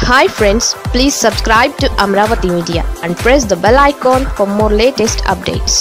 Hi friends please subscribe to Amaravati media and press the bell icon for more latest updates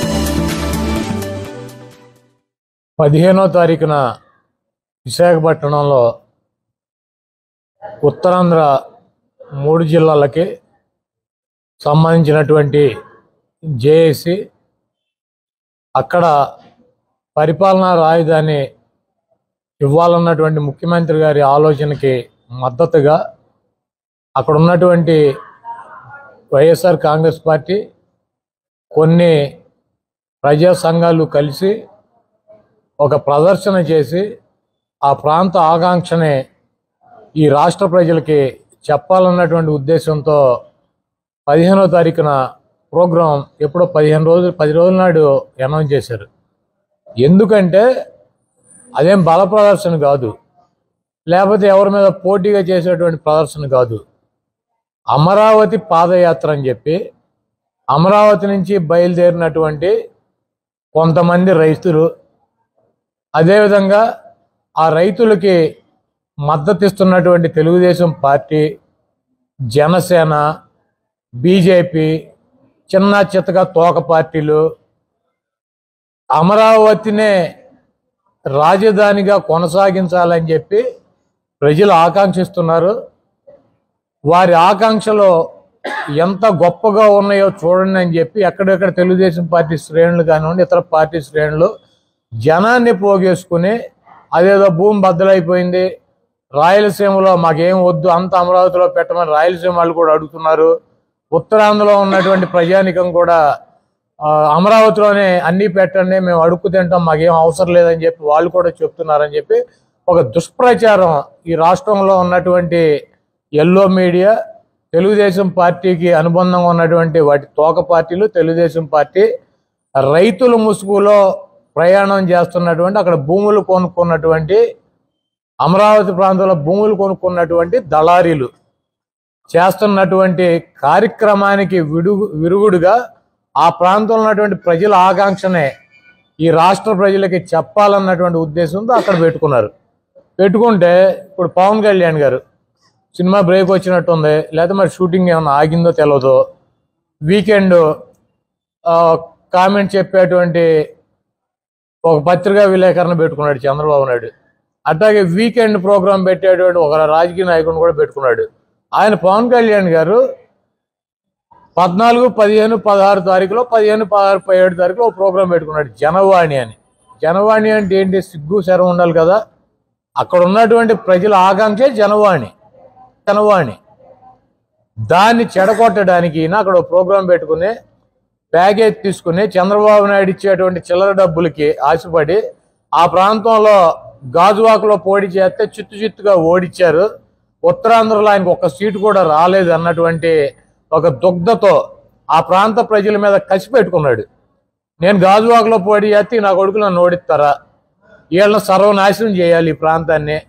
పదిహేనో తారీఖున విశాఖపట్నంలో ఉత్తరాంధ్ర మూడు జిల్లాలకి సంబంధించినటువంటి జేఏసి అక్కడ పరిపాలనా రాజధాని ఇవ్వాలన్నటువంటి ముఖ్యమంత్రి గారి ఆలోచనకి మద్దతుగా అక్కడ ఉన్నటువంటి వైఎస్ఆర్ కాంగ్రెస్ పార్టీ కొన్ని ప్రజా సంఘాలు కలిసి ఒక ప్రదర్శన చేసి ఆ ప్రాంత ఆకాంక్షని ఈ రాష్ట్ర ప్రజలకి చెప్పాలన్నటువంటి ఉద్దేశంతో పదిహేనో తారీఖున ప్రోగ్రాం ఎప్పుడో పదిహేను రోజులు పది రోజుల నాడు అనౌన్స్ చేశారు ఎందుకంటే అదేం బల ప్రదర్శన కాదు లేకపోతే ఎవరి మీద పోటీగా చేసేటువంటి ప్రదర్శన కాదు అమరావతి పాదయాత్ర అని చెప్పి అమరావతి నుంచి బయలుదేరినటువంటి కొంతమంది రైతులు అదేవిధంగా ఆ రైతులకి మద్దతిస్తున్నటువంటి తెలుగుదేశం పార్టీ జనసేన బీజేపీ చిన్న చిత్తగా తోక పార్టీలు అమరావతినే రాజధానిగా కొనసాగించాలని చెప్పి ప్రజలు ఆకాంక్షిస్తున్నారు వారి ఆకాంక్షలు ఎంత గొప్పగా ఉన్నాయో చూడండి అని చెప్పి ఎక్కడెక్కడ తెలుగుదేశం పార్టీ శ్రేణులు కానివ్వండి ఇతర పార్టీ శ్రేణులు జనాన్ని పోగేసుకుని అదేదో భూమి బద్దలైపోయింది రాయలసీమలో మాకేం వద్దు అంత అమరావతిలో పెట్టమని రాయలసీమ వాళ్ళు కూడా అడుగుతున్నారు ఉత్తరాంధ్రలో ఉన్నటువంటి ప్రజానికం కూడా ఆ, అమరావతిలోనే అన్నీ పెట్టండి మేము అడుక్కు తింటాం మాకేం అవసరం లేదని చెప్పి వాళ్ళు కూడా చెప్తున్నారని చెప్పి ఒక దుష్ప్రచారం ఈ రాష్ట్రంలో ఉన్నటువంటి ఎల్లో మీడియా తెలుగుదేశం పార్టీకి అనుబంధంగా ఉన్నటువంటి వాటి తోక పార్టీలు తెలుగుదేశం పార్టీ రైతుల ముసుగులో ప్రయాణం చేస్తున్నటువంటి అక్కడ భూములు కొనుక్కున్నటువంటి అమరావతి ప్రాంతంలో భూములు కొనుక్కున్నటువంటి దళారీలు చేస్తున్నటువంటి కార్యక్రమానికి విడుగు విరుగుడుగా ఆ ప్రాంతంలో ఉన్నటువంటి ప్రజల ఆకాంక్షనే ఈ రాష్ట్ర ప్రజలకి చెప్పాలన్నటువంటి ఉద్దేశంతో అక్కడ పెట్టుకున్నారు పెట్టుకుంటే ఇప్పుడు పవన్ కళ్యాణ్ గారు సినిమా బ్రేక్ వచ్చినట్టుంది లేదా మరి షూటింగ్ ఏమైనా ఆగిందో తెలియదు వీకెండ్ కామెంట్ చెప్పేటువంటి ఒక పత్రికా విలేకరణ పెట్టుకున్నాడు చంద్రబాబు నాయుడు అట్లాగే వీకెండ్ ప్రోగ్రాం పెట్టేటువంటి ఒక రాజకీయ నాయకుడిని కూడా పెట్టుకున్నాడు ఆయన పవన్ కళ్యాణ్ గారు పద్నాలుగు పదిహేను పదహారు తారీఖులో పదిహేను పదహారు పదిహేడు తారీఖులో ఒక ప్రోగ్రాం పెట్టుకున్నాడు జనవాణి అని జనవాణి అంటే ఏంటి సిగ్గు శరం ఉండాలి కదా అక్కడ ఉన్నటువంటి ప్రజల ఆకాంక్షే జనవాణి జనవాణి దాన్ని చెడగొట్టడానికి ఈయన అక్కడ ఒక ప్రోగ్రాం పెట్టుకుని ప్యాకేజ్ తీసుకుని చంద్రబాబు నాయుడు ఇచ్చేటువంటి చిల్లర డబ్బులకి ఆశపడి ఆ ప్రాంతంలో గాజువాకలో పోటీ చేస్తే చిత్తు చిత్తుగా ఓడించారు ఉత్తరాంధ్రలో ఆయనకు ఒక్క సీటు కూడా రాలేదు అన్నటువంటి ఒక దుగ్ధతో ఆ ప్రాంత ప్రజల మీద కసి పెట్టుకున్నాడు నేను గాజువాకలో పోటీ చేస్తే నా కొడుకు నన్ను ఓడిస్తారా వీళ్ళని సర్వనాశనం చేయాలి ఈ ప్రాంతాన్ని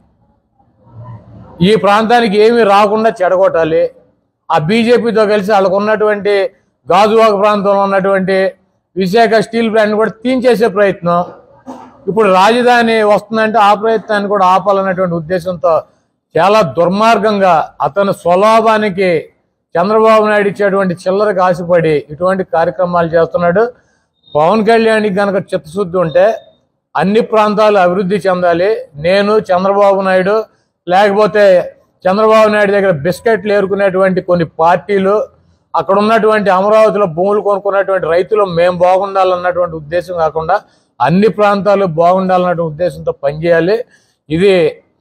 ఈ ప్రాంతానికి ఏమీ రాకుండా చెడగొట్టాలి ఆ బీజేపీతో కలిసి వాళ్ళకు ఉన్నటువంటి గాజువాక ప్రాంతంలో ఉన్నటువంటి విశాఖ స్టీల్ ప్లాంట్ కూడా తీంచేసే ప్రయత్నం ఇప్పుడు రాజధాని వస్తుందంటే ఆ ప్రయత్నాన్ని కూడా ఆపాలన్నటువంటి ఉద్దేశంతో చాలా దుర్మార్గంగా అతని స్వలాభానికి చంద్రబాబు నాయుడు ఇచ్చేటువంటి చిల్లరకు ఆశపడి ఇటువంటి కార్యక్రమాలు చేస్తున్నాడు పవన్ కళ్యాణ్కి గనక చిత్తశుద్ధి ఉంటే అన్ని ప్రాంతాలు అభివృద్ధి చెందాలి నేను చంద్రబాబు నాయుడు లేకపోతే చంద్రబాబు నాయుడు దగ్గర బిస్కెట్లు ఏరుకునేటువంటి కొన్ని పార్టీలు అక్కడ ఉన్నటువంటి అమరావతిలో భూములు కొనుక్కున్నటువంటి రైతులు మేము బాగుండాలన్నటువంటి ఉద్దేశం కాకుండా అన్ని ప్రాంతాలు బాగుండాలన్నటువంటి ఉద్దేశంతో పనిచేయాలి ఇది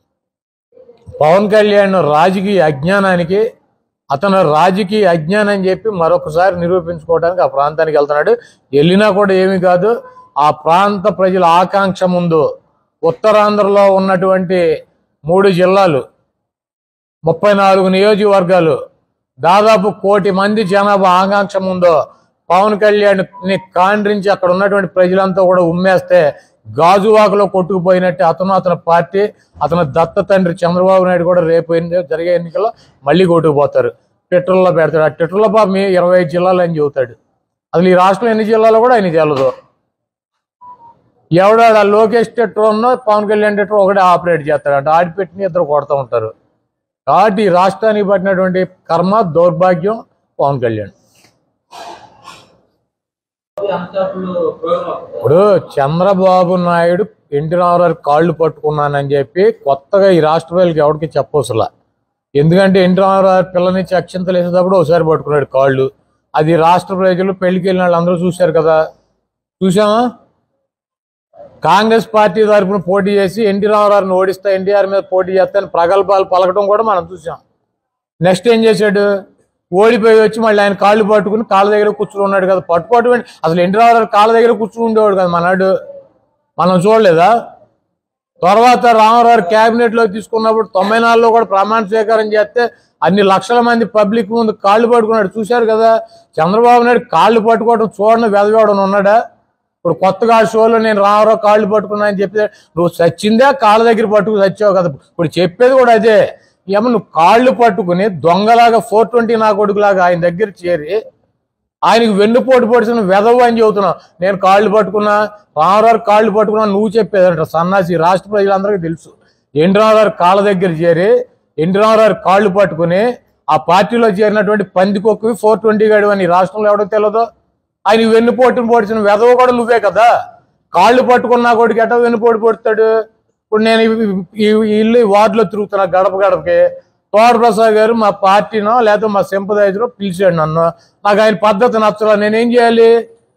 పవన్ కళ్యాణ్ రాజకీయ అజ్ఞానానికి అతను రాజకీయ అజ్ఞానం అని చెప్పి మరొకసారి నిరూపించుకోవడానికి ఆ ప్రాంతానికి వెళ్తున్నాడు వెళ్ళినా కూడా ఏమీ కాదు ఆ ప్రాంత ప్రజల ఆకాంక్ష ముందు ఉత్తరాంధ్రలో ఉన్నటువంటి మూడు జిల్లాలు ముప్పై నాలుగు నియోజకవర్గాలు దాదాపు కోటి మంది జనాభా ఆకాంక్ష ముందు పవన్ కళ్యాణ్ ని కాండ్రించి అక్కడ ఉన్నటువంటి ప్రజలంతా కూడా ఉమ్మేస్తే గాజువాకలో కొట్టుకుపోయినట్టే అతను అతని పార్టీ అతని దత్త తండ్రి చంద్రబాబు నాయుడు కూడా రేపు ఎన్ని- జరిగే ఎన్నికల్లో మళ్ళీ కొట్టుకుపోతారు ట్విట్టర్లో పెడతాడు ఆ ట్విట్టర్లో పాపం ఈ ఇరవై ఐదు జిల్లాలు అని చెబుతాడు అసలు ఈ రాష్ట్రంలో ఎన్ని జిల్లాలో కూడా ఆయన తెలదు ఎవడాడు ఆ లోకేష్ టెట్రోన్నో పవన్ కళ్యాణ్ టెట్రో ఒకటే ఆపరేట్ చేస్తాడంట ఆడిపెట్టిన ఇద్దరు కొడతా ఉంటారు కాబట్టి ఈ రాష్ట్రానికి పట్టినటువంటి కర్మ దౌర్భాగ్యం పవన్ కళ్యాణ్ అంతప్పుడు ప్రోగ్రామ్ ఇప్పుడు చంద్రబాబు నాయుడు ఎన్టీ రామారావు కాళ్ళు పట్టుకున్నానని చెప్పి కొత్తగా ఈ రాష్ట్ర ప్రజలకి ఎవరికి చెప్పవసలా ఎందుకంటే ఎన్టీ రామారావు పిల్లనిచ్చి అక్షంతలు వేసేటప్పుడు ఒకసారి పట్టుకున్నాడు కాళ్ళు అది రాష్ట్ర ప్రజలు పెళ్లికి వెళ్ళిన వాళ్ళు అందరూ చూశారు కదా చూసామా కాంగ్రెస్ పార్టీ తరఫున పోటీ చేసి ఎన్టీ రామారావుని ఓడిస్తా ఎన్టీఆర్ మీద పోటీ చేస్తాను ప్రగల్భాలు పలకడం కూడా మనం చూసాం నెక్స్ట్ ఏం చేశాడు ఓడిపోయి వచ్చి మళ్ళీ ఆయన కాళ్ళు పట్టుకుని కాళ్ళ దగ్గర కూర్చుని ఉన్నాడు కదా పట్టుకోవటం ఏంటి? అసలు ఎన్టీ రామారావు కాళ్ళ దగ్గర కూర్చుని ఉండేవాడు కదా మనాడు మనం చూడలేదా తర్వాత రామారావు క్యాబినెట్ లో తీసుకున్నప్పుడు తొంభై నాలుగులో కూడా ప్రమాణ స్వీకారం చేస్తే అన్ని లక్షల మంది పబ్లిక్ ముందు కాళ్ళు పట్టుకున్నాడు చూశారు కదా చంద్రబాబు నాయుడు కాళ్ళు పట్టుకోవడం చూడండి వెదవేయడం ఉన్నాడా ఇప్పుడు కొత్తగా ఆ షోలో నేను రామారావు కాళ్ళు పట్టుకున్నా అని చెప్పి నువ్వు చచ్చిందే కాళ్ళ దగ్గర పట్టుకు చచ్చావు కదా ఇప్పుడు చెప్పేది కూడా అదే ఏమో నువ్వు కాళ్ళు పట్టుకుని దొంగలాగా ఫోర్ ట్వంటీ నా కొడుకులాగా ఆయన దగ్గర చేరి ఆయనకి వెన్నుపోటు పొడిచిన వెదవు అని చెబుతున్నావు నేను కాళ్ళు పట్టుకున్నా రామారావు కాళ్ళు పట్టుకున్నా నువ్వు చెప్పేదంట సన్నాసి రాష్ట్ర ప్రజలందరికీ తెలుసు ఎన్టీ రామారావు కాళ్ళ దగ్గర చేరి ఎన్టీ రామారావు కాళ్ళు పట్టుకుని ఆ పార్టీలో చేరినటువంటి పందికొక్కువి ఫోర్ ట్వంటీ గడు అని ఈ రాష్ట్రంలో ఎవడో తెలియదు ఆయన వెన్నుపోటును పొడిచిన వెదవు కూడా నువ్వే కదా కాళ్ళు పట్టుకున్నా కొడుకు ఎట్ట వెన్నుపోటు పొడుతాడు ఇప్పుడు నేను ఈ- ఈ ఈ ఇల్లు ఈ వార్డులో తిరుగుతున్నా గడప గడపకి తోట ప్రసాద్ గారు మా పార్టీనో లేకపోతే మా సింపదైజరో పిలిచాడు నన్ను నాకు ఆయన పద్ధతి నచ్చలా నేనేం చేయాలి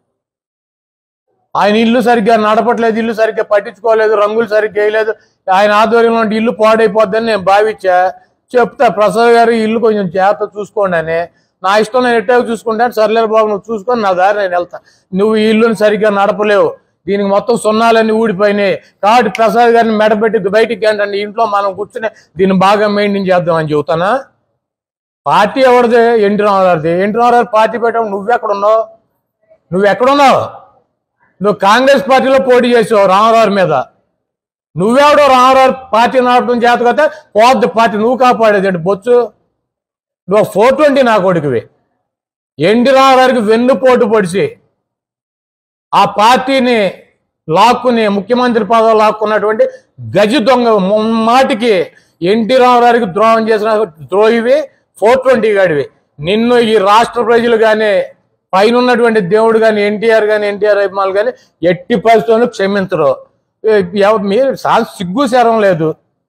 ఆయన ఇల్లు సరిగ్గా నడపట్లేదు ఇల్లు సరిగ్గా పట్టించుకోలేదు రంగులు సరిగ్గా వేయలేదు ఆయన ఆధ్వర్యంలో ఉంటే ఇల్లు పాడైపోద్దని నేను భావించా చెప్తా ప్రసాద్ గారు ఈ ఇల్లు కొంచెం జాగ్రత్త చూసుకోండి అని నా ఇష్టం నేను ఎట్టాగో చూసుకుంటాను సర్లేదు బాబు నువ్వు చూసుకొని నా దారి నేను వెళ్తా నువ్వు ఈ ఇల్లుని సరిగ్గా నడపలేవు దీనికి మొత్తం సున్నాలన్నీ ఊడిపోయినాయి కాబట్టి ప్రసాద్ గారిని మెడబెట్టి బయటికి ఏంటంటే ఇంట్లో మనం కూర్చుని దీన్ని బాగా మెయింటైన్ చేద్దామని చెబుతానా పార్టీ ఎవరిది ఎన్టీ రామారావుది ఎన్టీ రామారావు పార్టీ పెట్టడం నువ్వెక్కడ ఉన్నావు నువ్వు ఎక్కడున్నావు నువ్వు కాంగ్రెస్ పార్టీలో పోటీ చేసావు రామారావు మీద నువ్వెవడో రామారావు పార్టీ నడపడం చేత కదా పోద్ది పార్టీ నువ్వు కాపాడేది అంటే బొచ్చు నువ్వు ఫోర్ ట్వంటీ నా కొడుకువి ఎన్టీ రామారావుకి వెన్నుపోటు పొడిచి ఆ పార్టీని లాక్కుని ముఖ్యమంత్రి పదవి లాక్కున్నటువంటి గజి దొంగ మాటికి ఎన్టీ రామారావుకి ద్రోహం చేసిన ద్రోహివి ఫోర్ ట్వంటీ గాడివి నిన్ను ఈ రాష్ట్ర ప్రజలు కానీ పైన ఉన్నటువంటి దేవుడు కానీ ఎన్టీఆర్ కానీ ఎన్టీఆర్ అభిమానులు కానీ ఎట్టి పరిస్థితులను క్షమించరు ఏ- ఎవ- మీరు సా- సిగ్గు శరం లేదు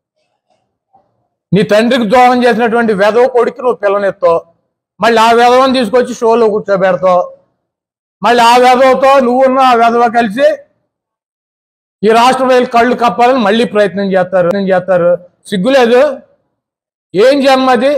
నీ తండ్రికి ద్రోహం చేసినటువంటి వెధవ కొడుకు నువ్వు పిల్లనెత్తావు మళ్ళీ ఆ వెధవని తీసుకొచ్చి షోలో కూర్చోబెడతావు మళ్ళీ ఆ వెధవతో నువ్వున్న ఆ వెధవ కలిసి ఈ రాష్ట్ర ప్రజలు కళ్ళు కప్పాలని మళ్ళీ ప్రయత్నం చేస్తారు ప్రయత్నం చేస్తారు సిగ్గులేదు ఏం జన్మది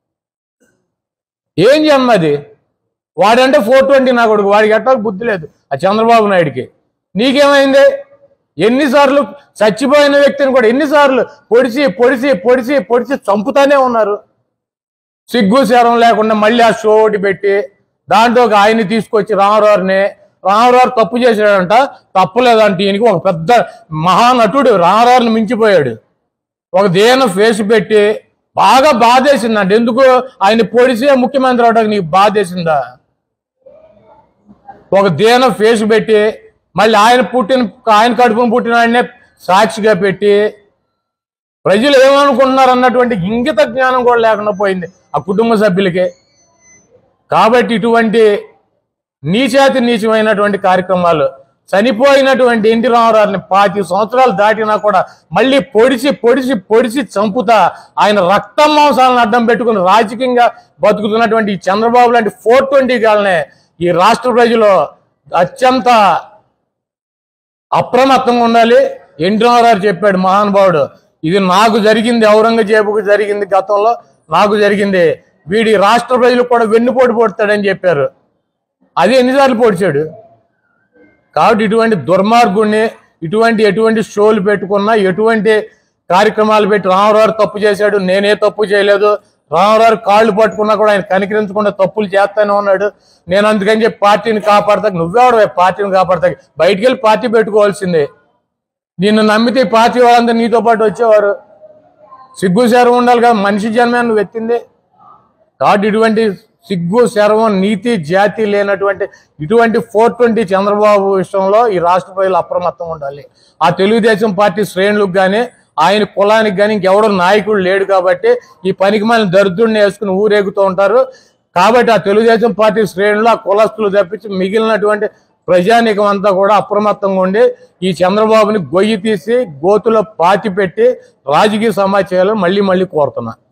ఏం జన్మది వాడంటే ఫోర్ ట్వంటీ నా కొడుకు వాడికి ఎట్టా బుద్ధి లేదు ఆ చంద్రబాబు నాయుడికి నీకేమైంది ఎన్నిసార్లు చచ్చిపోయిన వ్యక్తిని కూడా ఎన్నిసార్లు పొడిచి పొడిచి పొడిచి పొడిచి చంపుతానే ఉన్నారు సిగ్గు శరం లేకుండా మళ్ళీ ఆ షో ఒకటి పెట్టి దాంట్లో ఒక ఆయన్ని తీసుకొచ్చి రామారావుని రామారావు తప్పు చేశాడంట తప్పలేదంటే ఈయనకి ఒక పెద్ద మహానటుడు రామారావుని మించిపోయాడు ఒక దేన ఫేస్ పెట్టి బాగా బాధేసిందంట ఎందుకు ఆయన పొడిసి ముఖ్యమంత్రి అవడానికి నీకు బాధేసిందా ఒక దేన ఫేస్ పెట్టి మళ్ళీ ఆయన పుట్టిన ఆయన కడుపును పుట్టిన ఆయన్నే సాక్షిగా పెట్టి ప్రజలు ఏమనుకుంటున్నారు అన్నటువంటి ఇంగిత జ్ఞానం కూడా లేకుండా పోయింది ఆ కుటుంబ సభ్యులకే కాబట్టి ఇటువంటి నీచాతి నీచమైనటువంటి కార్యక్రమాలు చనిపోయినటువంటి ఎన్టీ రామారావుని పాతి సంవత్సరాలు దాటినా కూడా మళ్ళీ పొడిచి పొడిచి పొడిచి చంపుతా ఆయన రక్తం మాంసాలను అడ్డం పెట్టుకుని రాజకీయంగా బతుకుతున్నటువంటి ఈ చంద్రబాబు లాంటి ఫోర్ ట్వంటీ గాలనే ఈ రాష్ట్ర ప్రజలు అత్యంత అప్రమత్తంగా ఉండాలి ఎన్టీ రామారావు చెప్పాడు మహానుభావుడు ఇది నాకు జరిగింది ఔరంగజేబుకు జరిగింది గతంలో నాకు జరిగింది వీడి రాష్ట్ర ప్రజలు కూడా వెన్నుపోటు పొడతాడని చెప్పారు అది ఎన్నిసార్లు పొడిచాడు కాబట్టి ఇటువంటి దుర్మార్గుణ్ణి ఇటువంటి ఎటువంటి షోలు పెట్టుకున్నా ఎటువంటి కార్యక్రమాలు పెట్టి రామారావు తప్పు చేశాడు నేనే తప్పు చేయలేదు రామారావు కాళ్ళు పట్టుకున్నా కూడా ఆయన కనికరించకుండా తప్పులు చేస్తానే ఉన్నాడు నేను అందుకని చెప్పి పార్టీని కాపాడతా నువ్వెవడు పార్టీని కాపాడతా బయటికి వెళ్ళి పార్టీ పెట్టుకోవాల్సిందే నిన్ను నమ్మితే ఈ పార్టీ వాళ్ళంతా నీతో పాటు వచ్చేవారు సిగ్గు శరం ఉండాలి కదా మనిషి జన్మే నువ్వు ఎత్తింది కాబట్టి ఇటువంటి సిగ్గు శర్వం నీతి జాతి లేనటువంటి ఇటువంటి ఫోర్ ట్వంటీ చంద్రబాబు విషయంలో ఈ రాష్ట్ర ప్రజలు అప్రమత్తంగా ఉండాలి ఆ తెలుగుదేశం పార్టీ శ్రేణులకు కానీ ఆయన కులానికి కానీ ఇంకెవడో నాయకుడు లేడు కాబట్టి ఈ పనికి మన దరిద్రుడిని వేసుకుని ఊరేగుతూ ఉంటారు కాబట్టి ఆ తెలుగుదేశం పార్టీ శ్రేణులు ఆ కులస్తులు తప్పించి మిగిలినటువంటి ప్రజానీకం అంతా కూడా అప్రమత్తంగా ఉండి ఈ చంద్రబాబుని గొయ్యి తీసి గోతులో పాతి పెట్టి రాజకీయ సమాచారాలు మళ్ళీ మళ్ళీ కోరుతున్నా